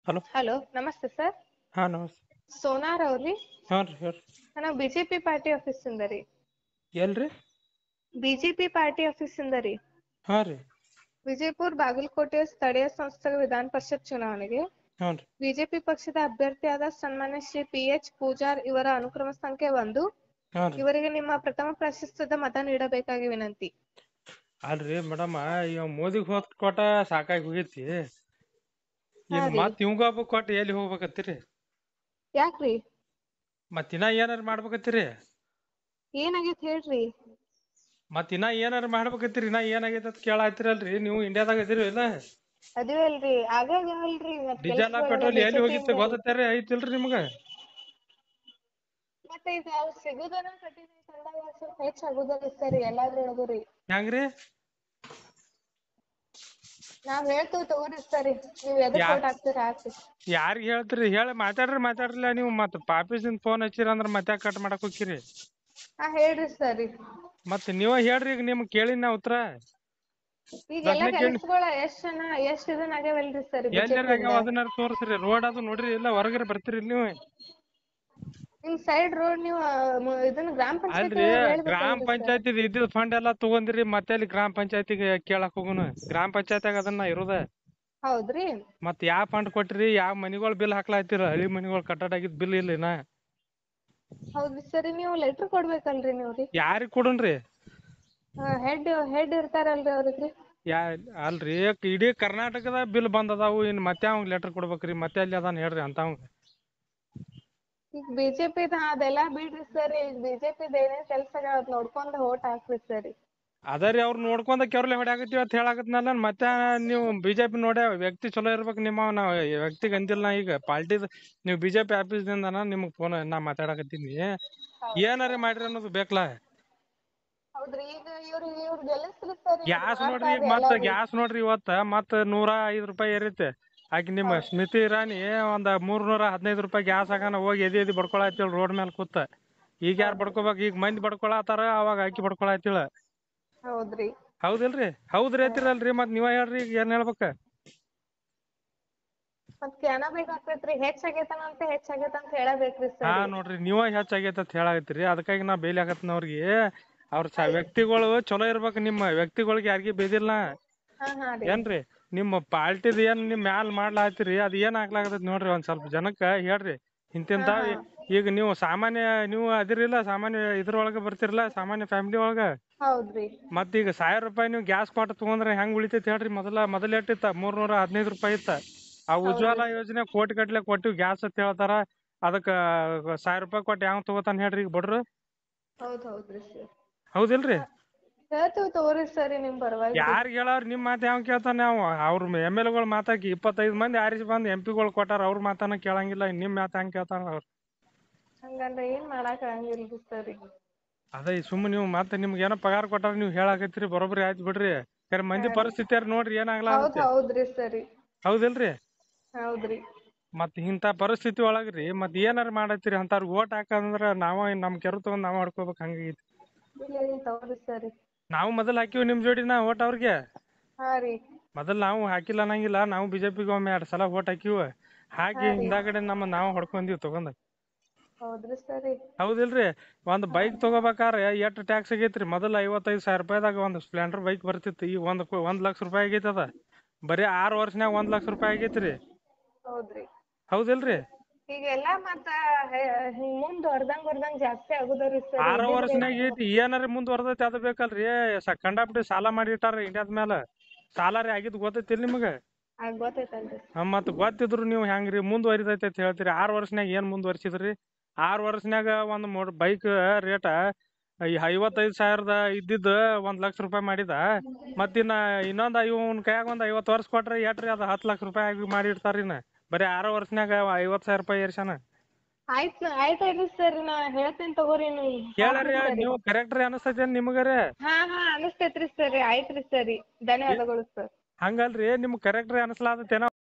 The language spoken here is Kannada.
ಹಲೋ ಹಲೋ ನಮಸ್ತೆ ಸರ್ ಹಾಂ ನಮಸ್ತೆ ಸೋನಾರ್ ಅವ್ರಿ ಹಾಂ ರೀ ಹೇಳ್ರಿ ನಾವು ಬಿಜೆಪಿ ಪಾರ್ಟಿ ಆಫೀಸಿಂದ ರೀ ಎಲ್ರಿ ಬಿಜೆಪಿ ಪಾರ್ಟಿ ಆಫೀಸಿಂದ ರೀ ಹಾಂ ರೀ ವಿಜಯಪುರ ಬಾಗಲಕೋಟೆ ಸ್ಥಳೀಯ ಸಂಸ್ಥೆಗಳ ವಿಧಾನ ಪರಿಷತ್ ಚುನಾವಣೆಗೆ ಹ್ಞೂ ರೀ ಬಿಜೆಪಿ ಪಕ್ಷದ ಅಭ್ಯರ್ಥಿಯಾದ ಸನ್ಮಾನ್ಯ ಶ್ರೀ ಪಿ ಎಚ್ ಪೂಜಾರ್ ಇವರ ಅನುಕ್ರಮ ಸಂಖ್ಯೆ ಒಂದು ಹಾಂ ರೀ ಇವರಿಗೆ ನಿಮ್ಮ ಪ್ರಥಮ ಪ್ರಶಸ್ತಿದ ಮತ ನೀಡಬೇಕಾಗಿ ವಿನಂತಿ ಅಲ್ರಿ ಮೇಡಮ್ ಇವ ಮೋದಿಗೆ ಹೋದ್ ಕೊಟ್ಟ ಸಾಕಾಗಿ ಹೋಗೈತಿ ಇನ್ ರೀ. ಮತ್ ಇವಂಗ ಕೊಟ್ಟು ಎಲ್ಲಿ ಹೋಗ್ಬೇಕತ್ತೀರಿ ಯಾಕ್ರಿ ಮತ್ ಇನ್ನ ಏನಾರ ಮಾಡ್ಬೇಕತ್ತೀರಿ ಏನಾಗೈತ್ ಹೇಳ್ರಿ ಮತ್ ಇನ್ನ ಏನಾರ ಮಾಡ್ಬೇಕತ್ತೀರಿ ಇನ್ನ ಏನಾಗೈತೆ ಅಂತ ಕೇಳಾತಿರಲ್ರಿ ನೀವು ಇಂಡಿಯಾದಾಗ ಇದೀರಿ ಇಲ್ಲ ಅದಿವಲ್ರಿ ಆಗಾಗ ಅಲ್ರಿ ಮತ್ತ್ ಡೀಸೆಲ್ ಕೆಲ್ಸಗಳೆಲ್ಲ ಪೆಟ್ರೋಲ್ ಎಲ್ಲಿ BJP ಹೋಗಿತ್ತೆ ಇಂದ ರೀ. ಗೊತ್ತೈತ್ರಿ ಐತಿಲ್ರಿ ನಿಮ್ಗ ಮತ್ತೆ ಈಗ ಅವ್ ಸಿಗುದನ ಕಠಿಣ ಐತ್ ಅಂದಾಗ ಸ್ವಲ್ಪ ಹೆಚ್ಚ್ ಆಗುದಲ್ಲ ಸರಿ ಎಲ್ಲಾದ್ರೊಳಗು ರೀ ಹೆಂಗ್ರಿ ನಾವ್ ಹೇಳ್ತೀವಿ ತಗೋರಿ ಸರಿ ನೀವ್ ಎದಕ್ ಯಾ- vote ಹಾಕ್ತೀರ ಹಾಕ್ರಿ ಯಾರಿಗ್ ಹೇಳ್ತೀರಿ ಹೇಳಿ ಮಾತಾಡ್ರಿ ಮಾತಾಡ್ರಲ್ಲ ನೀವು ಮತ್ ಪಾಪಿಸಿಂದ ಫೋನ್ ಹಚ್ಚಿರ ಅಂದ್ರ ಮತ್ತೆ ಕಟ್ ಮಾಡಕ್ ಹೋಗ್ತೀರಿ ಹಾ ಹೇಳ್ರಿ ಸರಿ ಮತ್ ನೀವ ಹೇಳ್ರಿ ಈಗ ನಿಮ್ಗ್ ಕೇಳಿನ ನಾ ಉತ್ತರ ಈಗೆಲ್ಲ ಪ್ರಶ್ನೆ ಕೇಳಿ- ಕೆಲ್ಸಗಳ ಎಷ್ಟ್ ಜನ ಎಷ್ಟ್ ಇದನ್ ಆಗ್ಯಾವಲ್ರಿ ಸರಿ ಎಲ್ಲಾರ ಆಗ್ಯಾವ ಅದನ್ನಾರ ತೋರ್ಸ್ರಿ ರೋಡ್ ಅದು ನೋಡ್ರಿ ಇಲ್ಲ ಹೊರಗರ ಬರ್ತೀರಿ ನೀವು ನಿಮ್ ಸೈಡ್ ರೋಡ್ ನೀವು ಆ, ಮ- ಇದನ್ನ ಗ್ರಾಮ ಪಂಚಾಯತಿ ಅಲ್ರಿ ಗ್ರಾಮ ಪಂಚಾಯತಿ ಇದ್ದಿದ್ ಫಂಡ್ ಎಲ್ಲಾ ತಗೊಂಡಿರಿ ಮತ್ತೆ ಅಲ್ಲಿ ಗ್ರಾಮ ಪಂಚಾಯತಿಗೆ ಕೇಳಕ್ ಹೋಗುನು ಗ್ರಾಮ ಪಂಚಾಯತ್ಯಾಗ ಅದನ್ನ ಇರೋದ ಹೌದ್ರಿ ಮತ್ ಯಾವ ಫಂಡ್ ಕೊಟ್ರಿ ಯಾವ ಮನಿಗೊಳ್ ಬಿಲ್ ಹಾಕ್ಲಾತಿರ ಹಳಿ ಮನಿಗೊಳ್ ಕಟ್ಟಡ ಆಗಿದ್ ಬಿಲ್ ಇಲ್ಲಿನ ಹೌದ್ರಿ ಸರಿ ನೀವು ಲೆಟರ್ ಕೊಡ್ಬೇಕಲ್ರಿ ನೀವ್ರಿ ಯಾರಿಗ್ ಕೊಡುನ್ರಿ ಹೆಡ್ ಹೆಡ್ ಇರ್ತಾರಲ್ರಿ ಅವ್ರಿಗೆ ಯಾ ಅಲ್ರಿ ಇಡೀ ಕರ್ನಾಟಕದ ಬಿಲ್ ಬಂದ್ ಅದಾವು ಇನ್ ಮತ್ತೆ ಅವ್ನ್ ಲೆಟರ್ ಕೊಡ್ಬೇಕ್ರಿ ಮತ್ತೆ ಅಲ್ಲಿ ಅದಾನ ಹೇಳ್ರಿ ಅಂತಾವ್ ಈಗ ಬಿಜೆಪಿ ಅದೆಲ್ಲಾ ಬಿಡ್ರಿ ಸರ್ ಈಗ ಬಿಜೆಪಿ ಏನೇನ್ ಕೆಲ್ಸಗಳ ಅದ್ ನೋಡ್ಕೊಂಡ್ ಓಟ್ ಹಾಕ್ರಿ ಸರಿ ಅದರಿ ಅವ್ರ ನೋಡ್ಕೊಂಡ ಕೆರ್ಲೆ ಹೊಡ್ಯಾಕತ್ತೀವಿ ಅಂತ ಹೇಳಾಕತ್ನಲ್ಲ ಮತ್ತೆ ನೀವು ಬಿಜೆಪಿ ನೋಡ್ಯ ವ್ಯಕ್ತಿ ಚಲೋ ಇರ್ಬೇಕು ನಿಮ್ಮ ನಾವ್ ವ್ಯಕ್ತಿಗ್ ಅಂದಿಲ್ಲ ನಾ ಈಗ ಪಾರ್ಟಿದ್ ನೀವು ಬಿಜೆಪಿ ಆಫೀಸ್ದಿಂದನ ನಿಮ್ಗ್ ಫೋನ್ ನಾ ಮಾತಾಡಕತ್ತೀನಿ ಏನಾರ ಮಾಡ್ರಿ ಅನ್ನೋದು ಬೇಕಲ್ಲ ಹೌದ್ರಿ ಈಗ ಇವ್ರು ಇವ್ರು ಗೆಲ್ಲಿಸ್ರಿ ಸರ್ ಗ್ಯಾಸ್ ನೋಡ್ರಿ ಈಗ ಮತ್ತ ಗ್ಯಾಸ್ ನೋಡ್ರಿ ಇವತ್ತ ಮತ್ತ ನೂರ ಐದ್ ರೂಪಾಯಿ ಏರೈತೆ ಆಕಿ ನಿಮ್ಮ ಸ್ಮಿತಿ ಇರಾನಿ ಒಂದ್ ಮೂರ್ ನೂರ ಹದಿನೈದು ರೂಪಾಯಿ ಗ್ಯಾಸ್ ಹಾಕನ ಹೋಗಿ ಎದಿ ಎದಿ ಬಡ್ಕೊಳತ್ತಿಳ ರೋಡ್ ಮೇಲೆ ಕೂತ ಈಗ ಯಾರ್ ಬಡ್ಕೋಬೇಕು ಈಗ ಮಂದಿ ಬಡ್ಕೊಳತಾರ ಅವಾಗ ಆಕಿ ಬಡ್ಕೊಳತ್ತಿಳ ಹೌದ್ರಿ ಹೌದಿಲ್ರಿ ಹೌದ್ರಿ ಅಂತೀರಲ್ರಿ ಮತ್ ನೀವ ಹೇಳ್ರಿ ಈಗ ಏನ್ ಹೇಳ್ಬೇಕ ಮತ್ ಕ್ಯಾನ ಬೇಕಾಗ್ತೈತ್ರಿ ಹೆಚ್ಚ್ ಆಗೇತನ ಅಂತ ಹೆಚ್ಚ್ ಆಗೇತ ಅಂತ ಹೇಳಬೇಕ್ರಿ ಹಾ ಸರ್ ನೋಡ್ರಿ ನೀವ ಹೆಚ್ಚಾಗೈತೆ ಅಂತ ಹೇಳಾಕತ್ತೀರಿ ಅದಕ್ಕಾಗಿ ನಾ ಬೇಲಿ ಆಗತ್ನ ಅವ್ರಿಗೆ ಅವ್ರ ಸ ವ್ಯಕ್ತಿಗಳು ಚಲೋ ಇರ್ಬೇಕು ನಿಮ್ಮ ವ್ಯಕ್ತಿಗಳಿಗೆ ಯಾರಿಗಿ ಬೇದಿಲ್ಲ ಹಾ ಹಾ ರೀ ಏನ್ರಿ ನಿಮ್ಮ ಪಾರ್ಟಿದ್ ಏನ್ ನಿಮ್ ಮ್ಯಾಲ್ ಮಾಡ್ಲಾತ್ತೀರಿ ಅದ್ ಏನ್ ಆಗ್ಲಾಕತ್ತೈತಿ ನೋಡ್ರಿ ಒಂದ್ ಸ್ವಲ್ಪ ಜನಕ್ಕ ಹೇಳ್ರಿ ಇಂತಿಂತ ಈಗ ನೀವು ಸಾಮಾನ್ಯ ನೀವು ಅದಿರಿಲ್ಲ ಸಾಮಾನ್ಯ ಇದ್ರೊಳಗ ಬರ್ತಿರಲ್ಲ ಸಾಮಾನ್ಯ ಫ್ಯಾಮಿಲಿ ಒಳಗ ಹೌದ್ರಿ ಮತ್ತ್ ಈಗ ಸಾವಿರ ರೂಪಾಯಿ ನೀವು ಗ್ಯಾಸ್ ಕೊಟ್ಟು ತಗೊಂಡ್ರೆ ಹೆಂಗ್ ಉಳಿತೈತಿ ಹೇಳ್ರಿ ಮೊದಲ ಮೊದಲ ಎಷ್ಟಿತ್ತ ಮೂರ್ನೂರ ಹದಿನೈದು ರೂಪಾಯಿ ಇತ್ತ ಆ ಉಜ್ವಲ ಯೋಜನೆ ಕೋಟಿ ಗಟ್ಲೆ ಕೊಟ್ಟಿವ್ ಗ್ಯಾಸ್ ಅಂತ ಹೇಳ್ತಾರ ಅದಕ್ಕ ಸಾವಿರ ರೂಪಾಯಿ ಕೊಟ್ಟು ಯಾವ ತಗೋತಾನ ಹೇಳ್ರಿ ಈಗ ಬಡ್ರು ಹೌದ್ ಹೌದ್ರಿ ಸರ್ ಹೌದಿಲ್ರಿ ಹೇಳ್ತೀವಿ ತಗೋರಿ ಸರಿ ನಿಮ್ ಪರವಾಗಿ ಯಾರಿಗ್ ಹೇಳವ್ರ ನಿಮ್ ಮಾತ್ ಯಾವ ಕೇಳ್ತಾನ ನಾವು ಅವ್ರ ಎಮ್ ಎಲ್ ಗಳು ಮಾತಾಕಿ ಇಪ್ಪತ್ತೈದು ಮಂದಿ ಆರಿಸಿ ಬಂದ್ ಎಂ ಪಿಗಳು ಕೊಟ್ಟಾರ ಅವ್ರ ಮಾತನ್ನ ಕೇಳಂಗಿಲ್ಲ ನಿಮ್ ಮಾತ್ ಹೆಂಗ್ ಕೇಳ್ತಾನ ಅವ್ರು ಹಂಗಂದ್ರ ಏನ್ ಮಾಡಾಕ್ ಆಗಂಗಿಲ್ರಿ ಸರ್ ಈಗ ಅದೇ ಸುಮ್ಮನೆ ನೀವು ಮತ್ತೆ ನಿಮ್ಗೆ ಏನೋ ಪಗಾರ ಕೊಟ್ಟಾರ ನೀವು ಹೇಳಾಕತ್ತೀರಿ ಬರೋಬ್ಬರಿ ಆಯ್ತು ಬಿಡ್ರಿ ಯಾರ ಮಂದಿ ಪರಿಸ್ಥಿತಿ ನೋಡ್ರಿ ಏನಾಗ್ಲ ಹೌದ್ ಹೌದ್ರಿ ಸರಿ ಹೌದಿಲ್ರಿ ಹೌದ್ರಿ ಮತ್ ಇಂಥ ಪರಿಸ್ಥಿತಿ ಒಳಗ್ರಿ ಮತ್ ಏನಾರ ಮಾಡತ್ತೀರಿ ಅಂತವ್ರಿಗೆ ಓಟ್ ಹಾಕಂದ್ರ ನಾವ ನಮ್ ಕೆರು ತಗೊಂಡ್ ನಾವ್ ಆಡ್ಕೋಬೇಕು ಹಂಗಾಗೈತಿ ಇಲ್ಲ ಇಲ್ಲ ತಗೋರಿ ಸರಿ ನಾವು ಮೊದಲ್ ಹಾಕಿವಿ ನಿಮ್ ಜೋಡಿನ ಓಟ್ ಅವ್ರಿಗೆ ಹಾ ರೀ ಮೊದಲ್ ನಾವು ಹಾಕಿಲ್ಲ ಅನ್ನಂಗಿಲ್ಲ ನಾವು ಬಿಜೆಪಿಗೆ ಒಮ್ಮೆ ಎರಡ್ ಸಲ ಓಟ್ ಹಾಕಿವ ಹಾಕಿ ಹಿಂದಾಗಡೆ ನಮ್ಮ ನಾವು ಹೊಡ್ಕೊಂದಿವ್ ತಗೊಂಡ್ ಹೌದ್ರಿ ಸರಿ ಹೌದಿಲ್ರಿ ಒಂದ್ ಬೈಕ್ ತಗೋಬೇಕಾರೆ ಎಷ್ಟ್ ಟ್ಯಾಕ್ಸ್ ಆಗೈತ್ರಿ ಮೊದಲ ಐವತ್ತೈದು ಸಾವಿರ ರೂಪಾಯಿದಾಗ ಒಂದ್ ಸ್ಪ್ಲೆಂಡರ್ ಬೈಕ್ ಬರ್ತಿತ್ತು ಈಗ ಒಂದ್ ಕೊ- ಒಂದ್ ಲಕ್ಷ ರೂಪಾಯಿ ಆಗೈತಿ ಅದ ಬರೀ ಆರ್ ವರ್ಷನ್ಯಾಗ ಒಂದ್ ಲಕ್ಷ ರೂಪಾಯಿ ಆಗೈತ್ರಿ ಹೌದ್ರಿ ಹೌದಿಲ್ರಿ ಈಗೆಲ್ಲಾ ಮತ್ತ ಹೆ- ಹಿಂಗ್ ಮುಂದ್ ಹೊರ್ದಂಗ್ ಹೊರ್ದಂಗ್ ಜಾಸ್ತಿ ಆಗುದರಿ ಸರ್ ಆರ ವರ್ಷನ್ಯಾಗ ಐತಿ ಏನಾರ ಮುಂದುವರ್ದೈತಿ ಅದ ಬೇಕಲ್ರಿ ಸ ಕಂಡಾಪಟ್ಟಿ ಸಾಲ ಮಾಡಿಟ್ಟಾರ ಇಂಡಿಯಾದ ಮೇಲೆ ಸಾಲ ರೀ ಆಗಿದ್ ಗೊತ್ತೈತಿಲ್ ನಿಮಗ ಆಗ್ ಗೊತ್ತೈತಲ್ರಿ ಹಾ ಮತ್ತ್ ಗೊತ್ತಿದ್ರು ನೀವು ಹೆಂಗ್ರಿ ಮುಂದುವರಿದೈತಿ ಅಂತ ಹೇಳ್ತೀರಿ ಆರ್ ವರ್ಷನ್ಯಾಗ ಏನ್ ಮುಂದುವರ್ಸಿದ್ರಿ ಆರ್ ವರ್ಷನ್ಯಾಗ ಒಂದ್ ಮೋಡ್ ಬೈಕ್ ರೇಟ ಐವತ್ತೈದ್ ಸಾವಿರದ ಇದ್ದಿದ್ದು ಒಂದ್ ಲಕ್ಷ ರೂಪಾಯಿ ಮಾಡಿದ ಮತ್ತಿನ್ನ ಇನ್ನೊಂದ್ ಇವ್ನ ಕೈಯಾಗ ಒಂದ್ ಐವತ್ ವರ್ಷ ಕೊಟ್ರೆ ಎಟ್ರಿ ಅದ ಹತ್ತ್ ಲಕ್ಷ ರೂಪಾಯಿ ಆಗಿ ಮಾಡಿಡ್ತಾರ ಇನ್ನ ಬರೀ ಆರ ವರ್ಷನ್ಯಾಗ ಐವತ್ ಸಾವಿರ ರೂಪಾಯಿ ಏರ್ಸ್ಯಾನ ಆಯ್ತ್ ಆಯ್ತಾಯ್ತ್ರಿ ಸರ್ ನಾ ಹೇಳ್ತೇನ್ ತಗೋರಿ ನೀವು ಕೇಳರಿ ನೀವು ಕರೆಕ್ಟ್ ರೀ ಅನಸ್ತೈತಿ ನಿಮಗರೇ ಹಾ ಹಾ ಅನಸ್ತೈತ್ರಿ ಸರಿ ಆಯ್ತ್ರಿ ಸರಿ ಧನ್ಯವಾದಗಳು ಸರ್ ಹಂಗಲ್ರಿ ನಿಮ್ಗ್ ಕರೆಕ್ಟ್ ರೀ ಅನಸ್ಲಾತೈತೇನೋ